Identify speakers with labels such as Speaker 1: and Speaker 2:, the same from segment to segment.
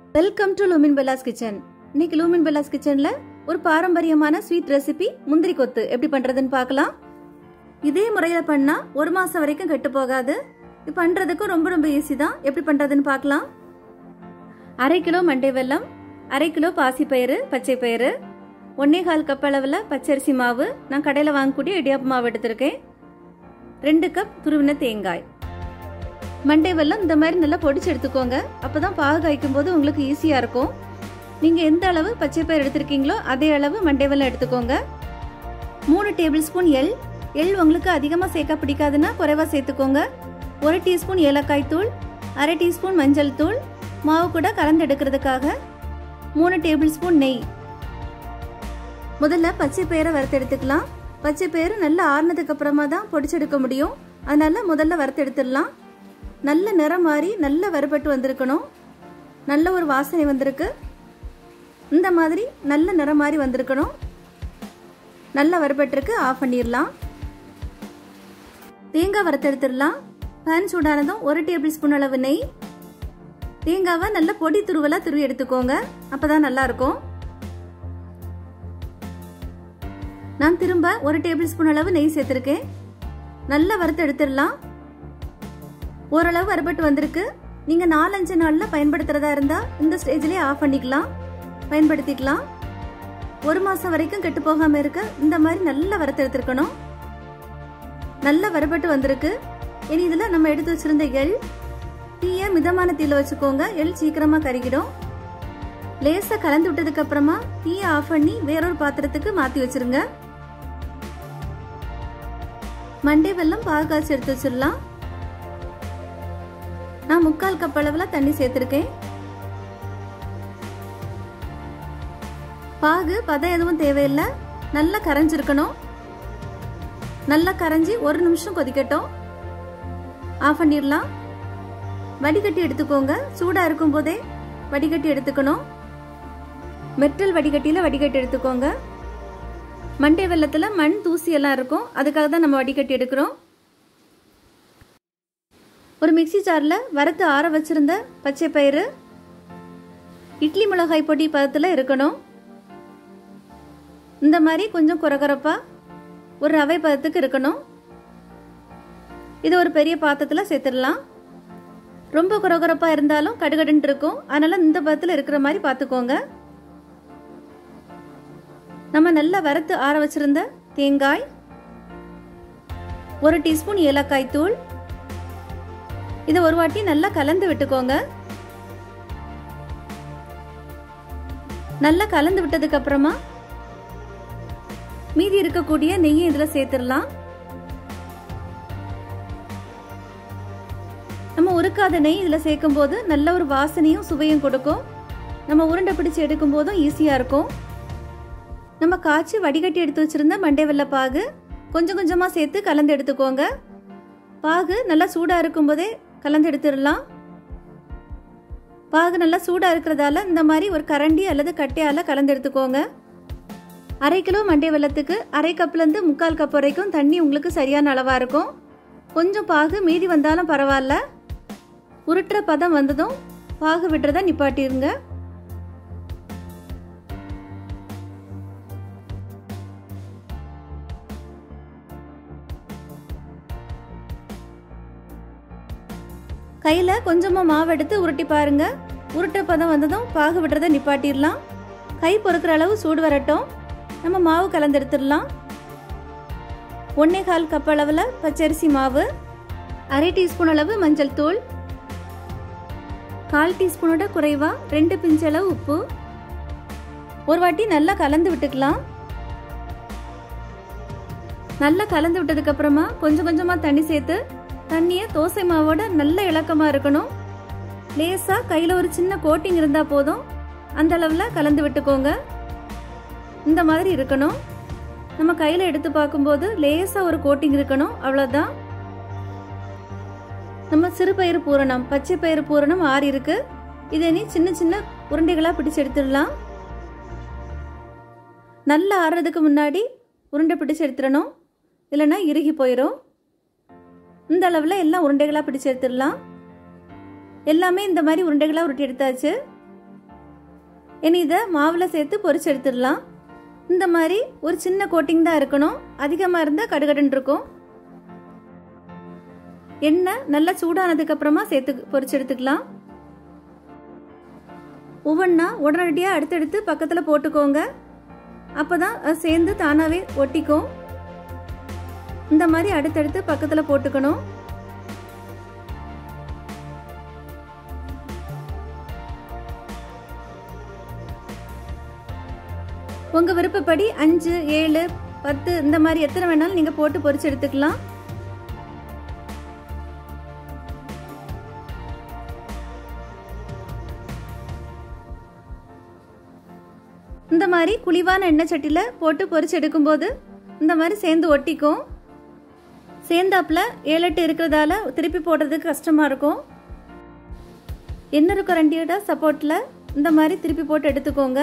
Speaker 1: welcome to Lumin Bella's kitchen இன்னைக்கு Lumin Bella's கிச்சன்ல ஒரு பாரம்பரியமான ஸ்வீட் ரெசிபி முந்திரி கொத்து எப்படி பண்றதுன்னு பார்க்கலாம் இதே முறையில பண்ணா ஒரு மாசம் வரைக்கும் கெட்டு போகாது இது பண்றதுக்கும் ரொம்ப ரொம்ப ஈஸி தான் எப்படி பண்றதுன்னு பார்க்கலாம் அரை கிலோ மண்டை வெல்லம் அரை கிலோ பாசிப்பயிறு பச்சை பயிறு ஒன்னே கால் கப் அளவில் பச்சரிசி மாவு நான் கடையில் வாங்கக்கூடிய இடியாப்பு மாவு எடுத்திருக்கேன் ரெண்டு கப் துருவின தேங்காய் மண்டை வெல்லம் இந்த மாதிரி நல்லா பொடிச்சு எடுத்துக்கோங்க அப்பதான் பாகு காய்க்கும் போது உங்களுக்கு ஈஸியா இருக்கும் நீங்க எந்த அளவு பச்சை பயிர் எடுத்திருக்கீங்களோ அதே அளவு மண்டை வெல்லம் எடுத்துக்கோங்க மூணு டேபிள் ஸ்பூன் எள் எள் உங்களுக்கு அதிகமாக சேர்க்க பிடிக்காதுன்னா குறைவா சேர்த்துக்கோங்க ஒரு டீஸ்பூன் ஏலக்காய் தூள் அரை டீஸ்பூன் மஞ்சள் தூள் மாவு கூட கலந்து எடுக்கிறதுக்காக மூணு டேபிள் ஸ்பூன் நெய் முதல்ல பச்சை பயிரை வறுத்து எடுத்துக்கலாம் பச்சை பயிறு நல்லா ஆறுனதுக்கு அப்புறமா தான் பொடிச்செடுக்க முடியும் அதனால முதல்ல வறுத்து எடுத்துடலாம் நல்ல நிறம் மாறி நல்ல வறுபட்டு வந்திருக்கணும் நல்ல ஒரு வாசனை வந்திருக்கு இந்த மாதிரி நல்ல நிறம் மாறி வந்திருக்கணும் நல்ல வறுபட்டிருக்கு ஆஃப் பண்ணிடலாம் தேங்காய் வறுத்து எடுத்துடலாம் பேன் சூடானதும் ஒரு டேபிள் ஸ்பூன் அளவு நெய் தேங்காவை நல்ல பொடி துருவலாக துருவி எடுத்துக்கோங்க அப்பதான் நல்லா இருக்கும் நான் திரும்ப ஒரு டேபிள் ஸ்பூன் அளவு நெய் சேர்த்துருக்கேன் நல்லா வறுத்து எடுத்துடலாம் ஓரளவு வறுபட்டு வந்திருக்கு நீங்க நாலஞ்சு நாள்ல பயன்படுத்துறதா இருந்தா இந்த ஸ்டேஜ்லயே ஆஃப் பண்ணிக்கலாம் பயன்படுத்திக்கலாம் ஒரு மாசம் வரைக்கும் கெட்டு போகாம இருக்க இந்த மாதிரி நல்லா வறுத்து எடுத்துருக்கணும் நல்லா வறுபட்டு வந்திருக்கு இனி இதுல நம்ம எடுத்து வச்சிருந்த எள் தீய மிதமான தீல வச்சுக்கோங்க எள் சீக்கிரமா கருகிடும் லேசா கலந்து விட்டதுக்கு அப்புறமா தீய ஆஃப் பண்ணி வேறொரு பாத்திரத்துக்கு மாத்தி வச்சிருங்க மண்டை வெல்லம் பாகு காய்ச்சி எடுத்து வச்சிடலாம் நான் முக்கால் கப் அளவுல தண்ணி சேர்த்திருக்கேன் பாகு பதம் எதுவும் தேவையில்லை நல்லா கரைஞ்சிருக்கணும் நல்லா கரைஞ்சி ஒரு நிமிஷம் கொதிக்கட்டும் ஆஃப் பண்ணிடலாம் வடிகட்டி எடுத்துக்கோங்க சூடா இருக்கும் போதே வடிகட்டி எடுத்துக்கணும் மெட்டல் வடிகட்டியில வடிகட்டி எடுத்துக்கோங்க மண்டை வெள்ளத்துல மண் தூசி எல்லாம் இருக்கும் அதுக்காக தான் நம்ம வடிகட்டி எடுக்கிறோம் ஒரு மிக்சி ஜாரில் வறுத்து ஆற வச்சிருந்த பச்சை பயிறு இட்லி மிளகாய் பொடி பதத்தில் இருக்கணும் இந்த மாதிரி கொஞ்சம் குறகுறப்பா ஒரு ரவை பதத்துக்கு இருக்கணும் இது ஒரு பெரிய பாத்திரத்தில் சேர்த்துடலாம் ரொம்ப குறகுறப்பா இருந்தாலும் கடுகடுன்ட்டு இருக்கும் அதனால இந்த பதத்தில் இருக்கிற மாதிரி பார்த்துக்கோங்க நம்ம நல்லா வறுத்து ஆற வச்சிருந்த தேங்காய் ஒரு டீஸ்பூன் ஏலக்காய் தூள் இதை ஒரு வாட்டி நல்லா கலந்து விட்டுக்கோங்க நல்லா கலந்து விட்டதுக்கு அப்புறமா மீதி இருக்கக்கூடிய நெய்யை இதுல சேர்த்துடலாம் நம்ம உருக்காத நெய் இதுல சேர்க்கும் போது நல்ல ஒரு வாசனையும் சுவையும் கொடுக்கும் நம்ம உருண்டை பிடிச்சு எடுக்கும் போதும் ஈஸியா இருக்கும் நம்ம காய்ச்சி வடிகட்டி எடுத்து வச்சிருந்த மண்டை வெள்ளை பாகு கொஞ்சம் கொஞ்சமா சேர்த்து கலந்து எடுத்துக்கோங்க பாகு நல்லா சூடா இருக்கும் போதே கலந்து எடுத்துடலாம் பாகு நல்லா சூடாக இருக்கிறதால இந்த மாதிரி ஒரு கரண்டி அல்லது கட்டையால் கலந்து எடுத்துக்கோங்க அரை கிலோ மண்டை வெள்ளத்துக்கு அரை கப்லேருந்து முக்கால் கப் வரைக்கும் தண்ணி உங்களுக்கு சரியான அளவாக இருக்கும் கொஞ்சம் பாகு மீதி வந்தாலும் பரவாயில்ல உருட்டுற பதம் வந்ததும் பாகு விடுறத நிப்பாட்டிருங்க கையில் கொஞ்சமாக மாவு எடுத்து உருட்டி பாருங்க உருட்ட பதம் வந்ததும் பாகு விடுறத நிப்பாட்டிடலாம் கை பொறுக்கிற அளவு சூடு வரட்டும் நம்ம மாவு கலந்து எடுத்துடலாம் ஒன்னே கால் கப் அளவில் பச்சரிசி மாவு அரை டீஸ்பூன் அளவு மஞ்சள் தூள் கால் டீஸ்பூனோட குறைவா ரெண்டு பிஞ்சு அளவு உப்பு ஒரு வாட்டி நல்லா கலந்து விட்டுக்கலாம் நல்லா கலந்து விட்டதுக்கு அப்புறமா கொஞ்சம் கொஞ்சமா தண்ணி சேர்த்து தண்ணியை தோசை மாவோட நல்ல இலக்கமாக இருக்கணும் லேசாக கையில் ஒரு சின்ன கோட்டிங் இருந்தால் போதும் அந்த அளவில் கலந்து விட்டுக்கோங்க இந்த மாதிரி இருக்கணும் நம்ம கையில் எடுத்து பார்க்கும்போது லேசாக ஒரு கோட்டிங் இருக்கணும் அவ்வளோதான் நம்ம சிறு பயிறு பூரணம் பச்சை பயிறு பூரணம் ஆறி இருக்கு இதை நீ சின்ன சின்ன உருண்டைகளாக பிடிச்சு எடுத்துடலாம் நல்லா ஆறுறதுக்கு முன்னாடி உருண்டை பிடிச்சு எடுத்துடணும் இல்லைன்னா இறுகி போயிடும் இந்த அளவில் எல்லாம் உருண்டைகளாக பிடிச்சு எடுத்துடலாம் எல்லாமே இந்த மாதிரி உருண்டைகளாக உருட்டி எடுத்தாச்சு இனி இதை மாவில் சேர்த்து பொரிச்சு எடுத்துடலாம் இந்த மாதிரி ஒரு சின்ன கோட்டிங் தான் இருக்கணும் அதிகமாக இருந்தால் கடுகடுன்னு இருக்கும் எண்ணெய் நல்லா சூடானதுக்கு அப்புறமா சேர்த்து பொரிச்சு எடுத்துக்கலாம் ஒவ்வொன்றா உடனடியாக அடுத்தடுத்து பக்கத்தில் போட்டுக்கோங்க அப்போ தான் சேர்ந்து தானாகவே ஒட்டிக்கும் இந்த மாதிரி அடுத்தடுத்து பக்கத்தில் போட்டுக்கணும் உங்கள் விருப்பப்படி அஞ்சு ஏழு பத்து இந்த மாதிரி எத்தனை வேணாலும் நீங்கள் போட்டு பொரிச்சு எடுத்துக்கலாம் இந்த மாதிரி குழிவான எண்ணெய் சட்டியில் போட்டு பொரிச்சு எடுக்கும்போது இந்த மாதிரி சேர்ந்து ஒட்டிக்கும் சேர்ந்தாப்புல ஏழு எட்டு இருக்கிறதால திருப்பி போடுறதுக்கு கஷ்டமாக இருக்கும் எண்ணெய் இருக்க ரெண்டியோட சப்போர்ட்டில் இந்த மாதிரி திருப்பி போட்டு எடுத்துக்கோங்க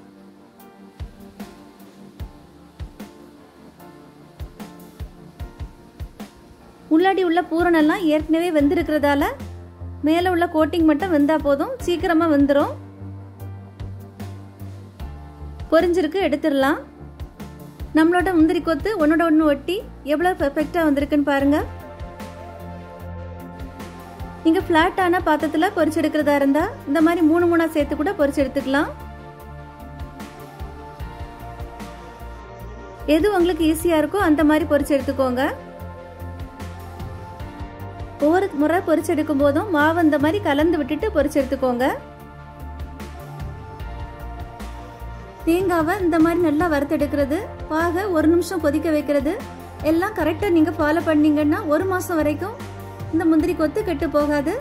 Speaker 1: உள்ளாடி உள்ள பூரணெல்லாம் ஏற்கனவே வெந்திருக்கிறதால மேலே உள்ள கோட்டிங் மட்டும் வெந்தால் போதும் சீக்கிரமாக வெந்துடும் பொரிஞ்சிருக்கு எடுத்துடலாம் நம்மளோட முந்திரி கொத்து ஒன்னோட ஒன்று ஒட்டி எவ்வளோ பெர்ஃபெக்டாக வந்திருக்குன்னு பாருங்கள் நீங்கள் ஃப்ளாட்டான பாத்திரத்தில் பொரிச்சு எடுக்கிறதா இருந்தால் இந்த மாதிரி மூணு மூணாக சேர்த்து கூட பொரிச்சு எடுத்துக்கலாம் எது உங்களுக்கு ஈஸியாக இருக்கோ அந்த மாதிரி பொரிச்சு எடுத்துக்கோங்க ஒவ்வொரு முறை பொரிச்சு எடுக்கும் போதும் மாவு அந்த மாதிரி கலந்து விட்டுட்டு பொரிச்சு எடுத்துக்கோங்க தேங்காவை இந்த மாதிரி நல்லா வறுத்தெடுக்கிறது பாக ஒரு நிமிஷம் கொதிக்க வைக்கிறது எல்லாம் கரெக்டாக நீங்கள் ஃபாலோ பண்ணீங்கன்னா ஒரு மாதம் வரைக்கும் இந்த முந்திரி கொத்து கெட்டு போகாது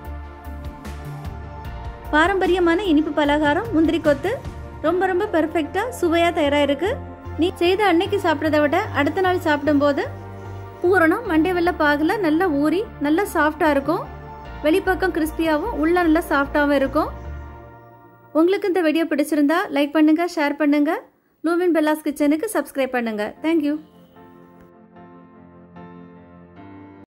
Speaker 1: பாரம்பரியமான இனிப்பு பலகாரம் முந்திரி கொத்து ரொம்ப ரொம்ப பெர்ஃபெக்டாக சுவையாக தயாராக இருக்கு நீ செய்த அன்னைக்கு சாப்பிட்றத விட அடுத்த நாள் சாப்பிடும்போது பூரணம் மண்டை வெள்ள பாகில் நல்லா ஊறி நல்லா சாஃப்டாக இருக்கும் வெளிப்பக்கம் கிறிஸ்பியாகவும் உள்ள நல்லா சாஃப்டாகவும் இருக்கும் உங்களுக்கு இந்த வீடியோ பிடிச்சிருந்தா லைக் பண்ணுங்க ஷேர் பண்ணுங்க லூவின் பெல்லாஸ் கிச்சனுக்கு சப்ஸ்கிரைப் பண்ணுங்க தேங்க்யூ